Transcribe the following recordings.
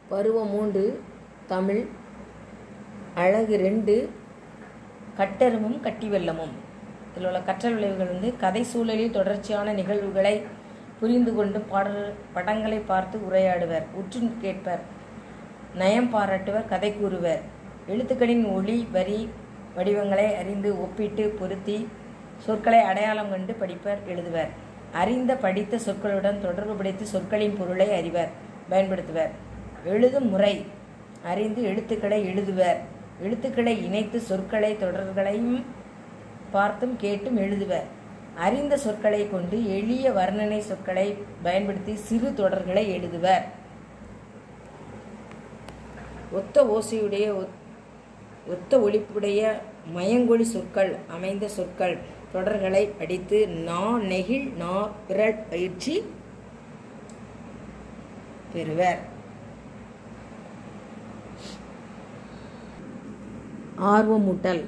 பருவம் மூன்று தமிழ் அழகு ரெண்டு கட்டெரும்பும் கட்டி வெள்ளமும் இதில் உள்ள கற்றல் விளைவுகள் வந்து கதை சூழலில் தொடர்ச்சியான நிகழ்வுகளை புரிந்து கொண்டு பாடல் படங்களை பார்த்து உரையாடுவர் உற்று கேட்பர் நயம் பாராட்டுவர் கதை கூறுவர் எழுத்துக்களின் ஒளி வரி வடிவங்களை அறிந்து ஒப்பிட்டு பொருத்தி சொற்களை அடையாளம் கண்டு படிப்பர் எழுதுவர் அறிந்த படித்த சொற்களுடன் தொடர்பு படுத்தி சொற்களின் பொருளை அறிவர் பயன்படுத்துவர் எழுதும் முறை அறிந்து எழுத்துக்களை எழுதுவர் எழுத்துக்களை இணைத்து சொற்களை தொடர்களையும் பார்த்தும் கேட்டும் எழுதுவர் அறிந்த சொற்களை கொண்டு எளிய வர்ணனை சொற்களை பயன்படுத்தி சிறு தொடர்களை எழுதுவர் ஒத்த ஓசையுடைய ஒத்- ஒத்த ஒலிப்புடைய மயங்கொழி சொற்கள் அமைந்த சொற்கள் தொடர்களை படித்து நா நெகிழ் நா பிறல் பயிற்சி பெறுவர் ஆர்வமூட்டல்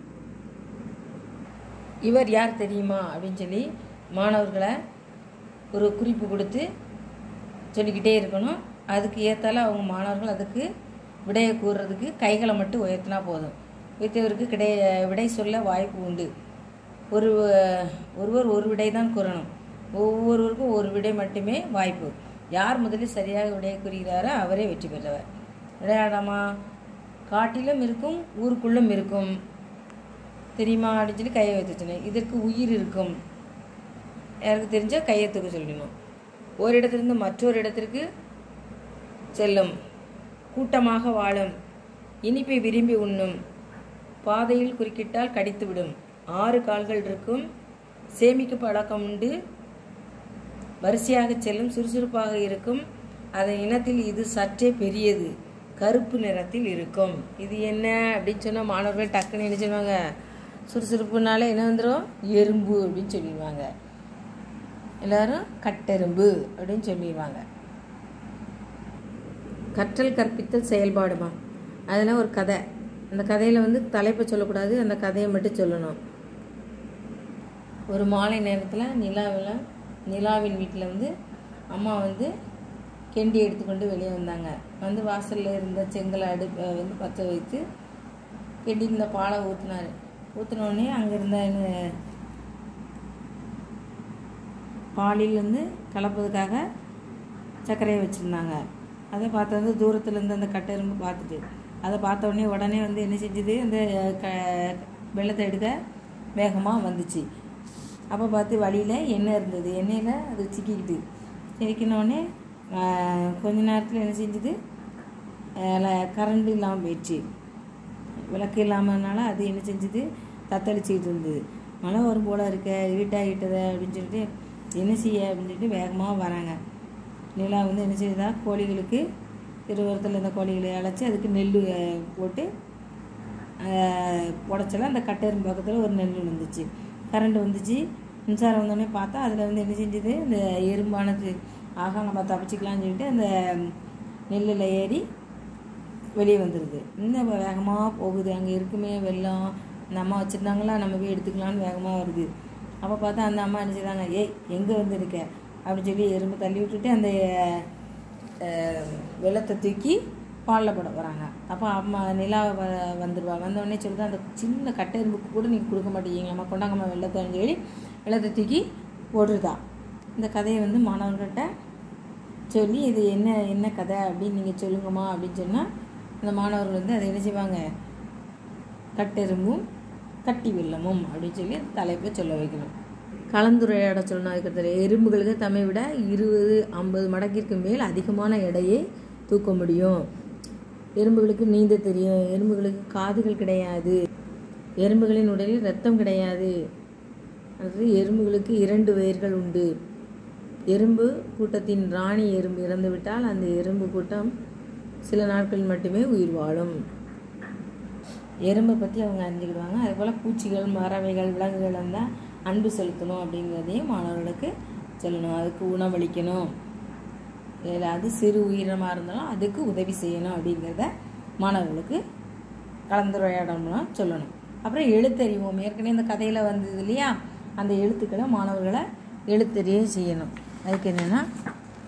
இவர் யார் தெரியுமா அப்படின்னு சொல்லி மாணவர்களை ஒரு குறிப்பு கொடுத்து சொல்லிக்கிட்டே இருக்கணும் அதுக்கு ஏற்றால அவங்க மாணவர்கள் அதுக்கு விடையை கூறுறதுக்கு கைகளை மட்டும் உயர்த்தினா போதும் உயர்த்தியவருக்கு கிடை விடை சொல்ல வாய்ப்பு உண்டு ஒரு ஒருவர் ஒரு விடை தான் கூறணும் ஒவ்வொருவருக்கும் ஒரு விடை மட்டுமே வாய்ப்பு யார் முதலில் சரியாக விடையை கூறுகிறாரோ அவரே வெற்றி பெற்றவர் விளையாடாமா காட்டிலும் இருக்கும் ஊருக்குள்ளும் இருக்கும் தெரியுமா அப்படின்னு சொல்லி கையை வைத்துச்சுனேன் இதற்கு உயிர் இருக்கும் யாருக்கு தெரிஞ்சால் கையை தூக்க சொல்லணும் ஒரு இடத்திலிருந்து மற்றொரு இடத்திற்கு செல்லும் கூட்டமாக வாழும் இனிப்பை விரும்பி உண்ணும் பாதையில் குறுக்கிட்டால் கடித்துவிடும் ஆறு கால்கள் இருக்கும் சேமிக்க பழக்கம் உண்டு வரிசையாக செல்லும் சுறுசுறுப்பாக இருக்கும் அதன் இனத்தில் இது சற்றே பெரியது கருப்பு நிறத்தில் இருக்கும் இது என்ன அப்படின்னு சொன்னால் மாணவர்கள் டக்குன்னு என்ன சொல்லுவாங்க சுறுசுறுப்புனால என்ன வந்துடும் எறும்பு அப்படின்னு சொல்லிடுவாங்க எல்லாரும் கட்டெரும்பு அப்படின்னு சொல்லிடுவாங்க கற்றல் கற்பித்தல் செயல்பாடுமா அதில் ஒரு கதை அந்த கதையில் வந்து தலைப்பை சொல்லக்கூடாது அந்த கதையை மட்டும் சொல்லணும் ஒரு மாலை நேரத்தில் நிலாவில் நிலாவின் வீட்டில் வந்து அம்மா வந்து கெண்டி எடுத்துக்கொண்டு வெளியே வந்தாங்க வந்து வாசலில் இருந்த செங்கலை அடுப்பை வந்து பற்ற வைத்து கெண்டி இந்த பாலை ஊற்றினார் ஊற்றினோடனே அங்கே இருந்த என்ன- பாலில் வந்து கலப்பதுக்காக சர்க்கரையை வச்சுருந்தாங்க அதை பார்த்து வந்து தூரத்துலேருந்து அந்த கட்டெரும்பு பார்த்துட்டு அதை பார்த்த உடனே உடனே வந்து என்ன செஞ்சுது அந்த க வெள்ளத்தை எடுக்க வேகமாக வந்துச்சு அப்போ பார்த்து வழியில் எண்ணெய் இருந்தது எண்ணெயில் அது சிக்கிக்கிட்டு சிக்கினோடனே கொஞ்ச நேரத்தில் என்ன செஞ்சுது கரண்ட் இல்லாமல் போயிடுச்சு விளக்கு இல்லாமனால அது என்ன செஞ்சுது தத்தளிச்சுக்கிட்டு இருந்தது மழை வரும் போல இருக்க இருட்டாகிட்டத அப்படின்னு சொல்லிட்டு என்ன செய்ய அப்படின்னு சொல்லிட்டு வேகமாக வராங்க நிலா வந்து என்ன செய்யுதா கோழிகளுக்கு திருவரத்தில் இருந்த கோழிகளை அழைச்சி அதுக்கு நெல் அஹ், போட்டு உடச்சல அந்த கட்டெரும்பு பக்கத்தில் ஒரு நெல் விழுந்துச்சு கரண்ட் வந்துச்சு மின்சாரம் வந்தோடனே பார்த்தா அதில் வந்து என்ன செஞ்சுது இந்த எறும்பானது ஆகா நம்ம தப்பிச்சுக்கலாம்னு சொல்லிட்டு அந்த நெல்லில் ஏறி வெளியே வந்துடுது இன்னும் வேகமாக போகுது அங்கே இருக்குமே வெள்ளம் அந்த அம்மா வச்சுருந்தாங்களா நம்ம போய் எடுத்துக்கலாம்னு வேகமாக வருது அப்போ பார்த்தா அந்த அம்மா என்ன செய்றாங்க ஏய் எங்கே வந்துருக்க அப்படின்னு சொல்லி எறும்பு தள்ளி விட்டுட்டு அந்த அஹ், வெள்ளத்தை தூக்கி பாலில் போட போகிறாங்க அப்போ அம்மா நிலா வ வந்துடுவா வந்தோடனே சொல்லுது அந்த சின்ன கட்டை எறும்புக்கு கூட நீங்கள் கொடுக்க மாட்டேங்கம்மா கொண்டாங்கம்மா வெள்ளத்தைன்னு சொல்லி வெள்ளத்தை தூக்கி போடுறதா இந்த கதையை வந்து மாணவர்கள்ட்ட சொல்லி இது என்ன என்ன கதை அப்படின்னு நீங்கள் சொல்லுங்கம்மா அப்படின்னு சொன்னால் அந்த மாணவர்கள் வந்து அதை என்ன செய்வாங்க கட்டெரும்பும் கட்டி வெள்ளமும் அப்படின்னு சொல்லி தலைப்பை சொல்ல வைக்கணும் கலந்துரையாட சொல்லணும் அதுக்கடுத்த எறும்புகளுக்கு தம்மை விட இருபது ஐம்பது மடங்கிற்கு மேல் அதிகமான எடையை தூக்க முடியும் எறும்புகளுக்கு நீந்த தெரியும் எறும்புகளுக்கு காதுகள் கிடையாது எறும்புகளின் உடலில் ரத்தம் கிடையாது அடுத்தது எறும்புகளுக்கு இரண்டு வயிர்கள் உண்டு எறும்பு கூட்டத்தின் ராணி எறும்பு இறந்துவிட்டால் அந்த எறும்பு கூட்டம் சில நாட்கள் மட்டுமே உயிர் வாழும் எறும்பை பற்றி அவங்க அறிஞ்சுக்கிடுவாங்க அதுபோல் பூச்சிகள் பறவைகள் விலங்குகள் வந்தால் அன்பு செலுத்தணும் அப்படிங்கிறதையும் மாணவர்களுக்கு சொல்லணும் அதுக்கு உணவளிக்கணும் இல்லை அது சிறு உயிரினமாக இருந்தாலும் அதுக்கு உதவி செய்யணும் அப்படிங்கிறத மாணவர்களுக்கு கலந்துரையாடல் மூலம் சொல்லணும் அப்புறம் எழுத்தறிவோம் ஏற்கனவே இந்த கதையில் வந்தது இல்லையா அந்த எழுத்துக்களை மாணவர்களை எழுத்தறிய செய்யணும் அதுக்கு என்னென்னா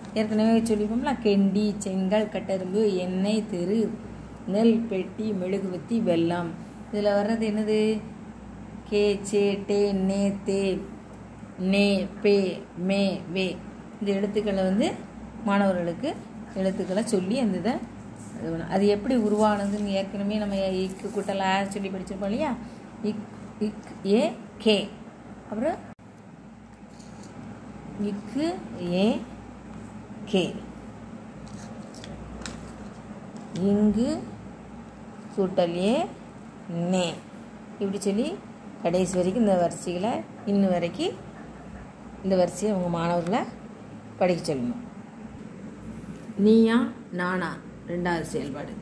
ஏற்கனவே சொல்லியிருப்போம்ல கெண்டி செங்கல் கட்டெரும்பு எண்ணெய் தெரு நெல் பெட்டி மெழுகுவத்தி வெல்லம் இதில் வர்றது என்னது கே சே டே நே தே நே பே மே வே இந்த எழுத்துக்களை வந்து மாணவர்களுக்கு எழுத்துக்களை சொல்லி அந்த இதை இது பண்ணணும். அது எப்படி உருவானதுன்னு ஏற்கனவே நம்ம இக்கு குட்டல் ஆ சொல்லி படிச்சிருப்போம் இல்லையா இக் இக் ஏ கே அப்புறம் இக்கு ஏ கே இங்கு கூட்டல் ஏ நே இப்படி சொல்லி கடைசி வரைக்கும் இந்த வரிசைகளை இன்ன வரைக்கும் இந்த வரிசையை உங்கள் மாணவர்களை படிக்க சொல்லணும் நீயா நானா ரெண்டாவது செயல்பாடு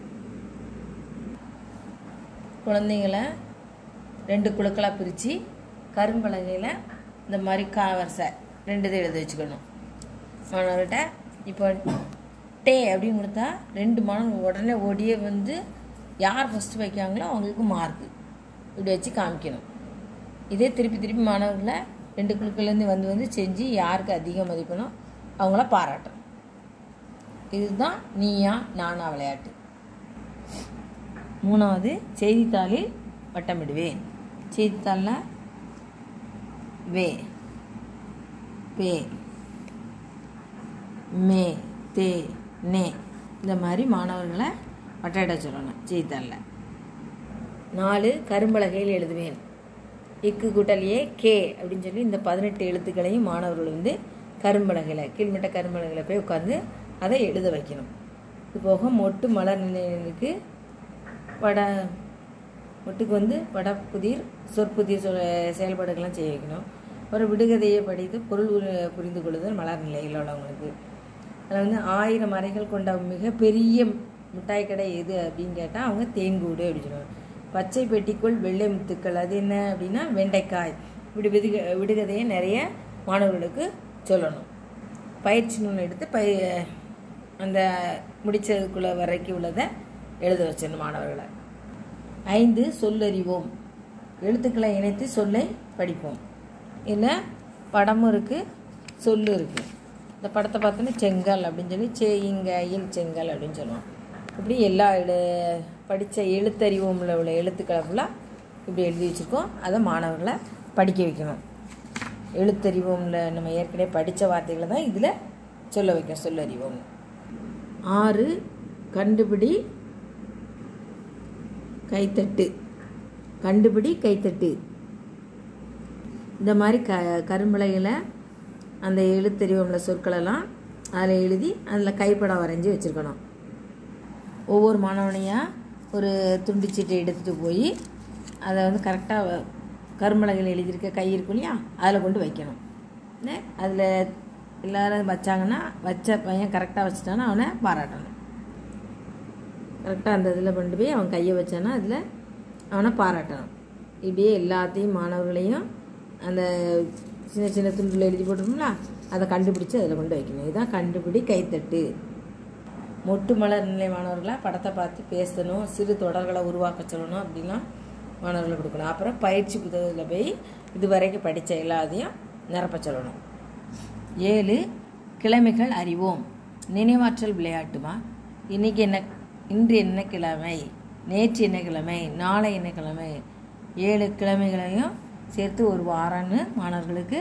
குழந்தைங்களை ரெண்டு குழுக்களாக பிரித்து கரும்பலகையில் இந்த மாதிரி கா வரிசை ரெண்டு இதை எழுதி வச்சுக்கணும் மாணவர்கிட்ட இப்போ டே அப்படின்னு கொடுத்தா ரெண்டு மாணவர்கள் உடனே ஓடியே வந்து யார் ஃபஸ்ட்டு வைக்காங்களோ அவங்களுக்கு மார்க்கு இப்படி வச்சு காமிக்கணும் இதே திருப்பி திருப்பி மாணவர்களை ரெண்டு குழுக்கள்லேருந்து வந்து வந்து செஞ்சு யாருக்கு அதிக மதிப்பெனோ அவங்கள பாராட்டணும் இதுதான் நீயா நானா விளையாட்டு மூணாவது செய்தித்தாளில் வட்டமிடுவேன் செய்தித்தாளில் வே பே மே தே நே இந்த மாதிரி மாணவர்களை வட்டமிட சொல்லணும் செய்தித்தாளில் நாலு கரும்பலகையில் எழுதுவேன் இக்கு கூட்டல் ஏ கே அப்படின்னு சொல்லி இந்த பதினெட்டு எழுத்துக்களையும் மாணவர்கள் வந்து கரும்பலகையில் கீழ்மட்ட கரும்பலகையில் போய் உட்காந்து அதை எழுத வைக்கணும் இது போக மொட்டு மலர் நிலையங்களுக்கு வட மொட்டுக்கு வந்து வடப்புதிர் சொற்புதிர் சொல் செயல்பாடுகள்லாம் செய்ய வைக்கணும் ஒரு விடுகதையை படித்து பொருள் உரு- புரிந்து கொள்ளுதல் மலர் நிலையில் உள்ளவங்களுக்கு அதில் வந்து ஆயிரம் அறைகள் கொண்ட மிகப்பெரிய மிட்டாய் கடை எது அப்படின்னு கேட்டால் அவங்க தேன்கூடு அப்படின்னு சொல்லுவாங்க பச்சை பெட்டிக்குள் வெள்ளை முத்துக்கள் அது என்ன அப்படின்னா வெண்டைக்காய் இப்படி விடுக விடுகதையை நிறைய மாணவர்களுக்கு சொல்லணும் பயிற்சி நூல் எடுத்து பய அந்த முடிச்சதுக்குள்ள வரைக்கும் உள்ளதை எழுத வச்சிடணும் மாணவர்களை ஐந்து சொல்லறிவோம் எழுத்துக்களை இணைத்து சொல்லை படிப்போம் இல்லை படமும் இருக்குது சொல்லு இருக்குது இந்த படத்தை பார்த்தோன்னா செங்கல் அப்படின்னு சொல்லி சே இங்க இல் செங்கல் அப்படின்னு சொல்லுவோம் இப்படி எல்லா எழு படித்த எழுத்தறிவோம்ல உள்ள எழுத்துக்களை ஃபுல்லாக இப்படி எழுதி வச்சுருக்கோம் அதை மாணவர்களை படிக்க வைக்கணும் எழுத்தறிவோம்ல நம்ம ஏற்கனவே படித்த வார்த்தைகளை தான் இதில் சொல்ல வைக்கணும் சொல்லறிவோம் ஆறு கண்டுபிடி கைத்தட்டு கண்டுபிடி கைத்தட்டு இந்த மாதிரி க கரும்பலைகளை அந்த எழுத்தறிவோம்ல சொற்களெல்லாம் அதில் எழுதி அதில் கைப்படம் வரைஞ்சி வச்சுருக்கணும் ஒவ்வொரு மாணவனையாக ஒரு துண்டுச்சீட்டை எடுத்துகிட்டு போய் அதை வந்து கரெக்டாக கரும்பலகையில் எழுதியிருக்க கை இருக்கும் இல்லையா அதில் கொண்டு வைக்கணும் அதில் எல்லாரும் வச்சாங்கன்னா வச்ச பையன் கரெக்டாக வச்சுட்டான்னா அவனை பாராட்டணும் கரெக்டாக அந்த இதில் கொண்டு போய் அவன் கையை வச்சானா அதில் அவனை பாராட்டணும் இப்படியே எல்லாத்தையும் மாணவர்களையும் அந்த சின்ன சின்ன துண்டில் எழுதி போட்டிருக்கோம்ல அதை கண்டுபிடிச்சு அதில் கொண்டு வைக்கணும் இதுதான் கண்டுபிடி கைத்தட்டு மொட்டு மலர் நிலை மாணவர்களை படத்தை பார்த்து பேசணும் சிறு தொடர்களை உருவாக்க சொல்லணும் அப்படிலாம் மாணவர்களுக்கு கொடுக்கணும் அப்புறம் பயிற்சி புத்தகத்தில் போய் இது வரைக்கும் படித்த எல்லாத்தையும் நிரப்ப சொல்லணும் ஏழு கிழமைகள் அறிவோம் நினைவாற்றல் விளையாட்டுமா இன்னைக்கு என்ன இன்று என்ன கிழமை நேற்று என்ன கிழமை நாளை என்ன கிழமை ஏழு கிழமைகளையும் சேர்த்து ஒரு வாரம்னு மாணவர்களுக்கு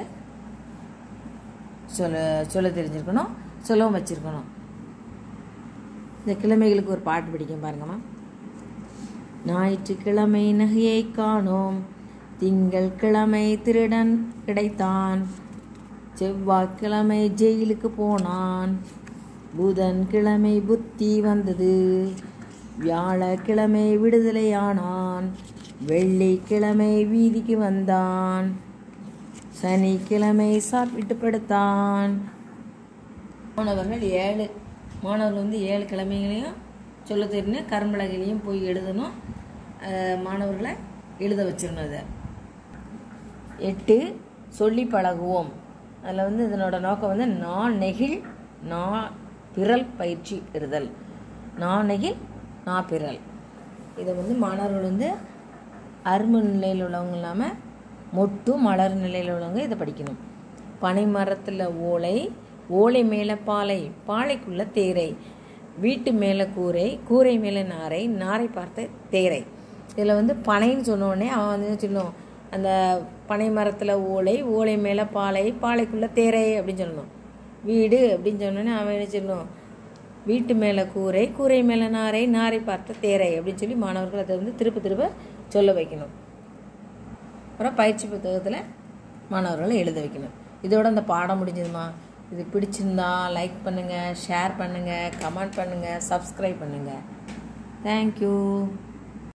சொல்ல சொல்ல தெரிஞ்சிருக்கணும் சொல்லவும் வச்சுருக்கணும் இந்த கிழமைகளுக்கு ஒரு பாட்டு படிக்கும் பாருங்கம்மா ஞாயிற்றுக்கிழமை நகையை காணோம் திங்கள் கிழமை திருடன் கிடைத்தான் செவ்வாய்க்கிழமை ஜெயிலுக்கு போனான் புதன்கிழமை புத்தி வந்தது வியாழக்கிழமை விடுதலையானான் வெள்ளிக்கிழமை வீதிக்கு வந்தான் சனிக்கிழமை சாப்பிட்டு படுத்தான் மாணவர்கள் ஏழு மாணவர்கள் வந்து ஏழு கிழமைகளையும் சொல்ல தெரியணும் கரும்பலகையிலையும் போய் எழுதணும் அஹ் மாணவர்களை எழுத வச்சிடணும் அதை எட்டு சொல்லி பழகுவோம் அதில் வந்து இதனோட நோக்கம் வந்து நான் நெகிழ் நா பிறல் பயிற்சி பெறுதல் நான் நெகிழ் நா பிறல் இதை வந்து மாணவர்கள் வந்து அரும்பு நிலையில் உள்ளவங்க இல்லாமல் மொட்டு மலர் நிலையில் உள்ளவங்க இதை படிக்கணும் பனை மரத்தில் ஓலை ஓலை மேலே பாலை பாலைக்குள்ள தேரை வீட்டு மேலே கூரை கூரை மேலே நாரை நாரை பார்த்த தேரை இதில் வந்து பனைன்னு சொன்ன உடனே அவன் வந்து என்ன சொல்லணும் அந்த பனை மரத்தில் ஓலை ஓலை மேலே பாலை பாலைக்குள்ள தேரை அப்படின்னு சொல்லணும் வீடு அப்படின்னு சொன்னோடனே அவன் என்ன சொல்லணும் வீட்டு மேலே கூரை கூரை மேலே நாரை நாரை பார்த்த தேரை அப்படின்னு சொல்லி மாணவர்கள் அதை வந்து திருப்ப திருப்ப சொல்ல வைக்கணும் அப்புறம் பயிற்சி புத்தகத்தில் மாணவர்களை எழுத வைக்கணும் இதோட அந்த பாடம் முடிஞ்சதுமா இது பிடிச்சிருந்தா லைக் பண்ணுங்கள் ஷேர் பண்ணுங்கள் கமெண்ட் பண்ணுங்கள் சப்ஸ்கிரைப் பண்ணுங்கள் தேங்க்யூ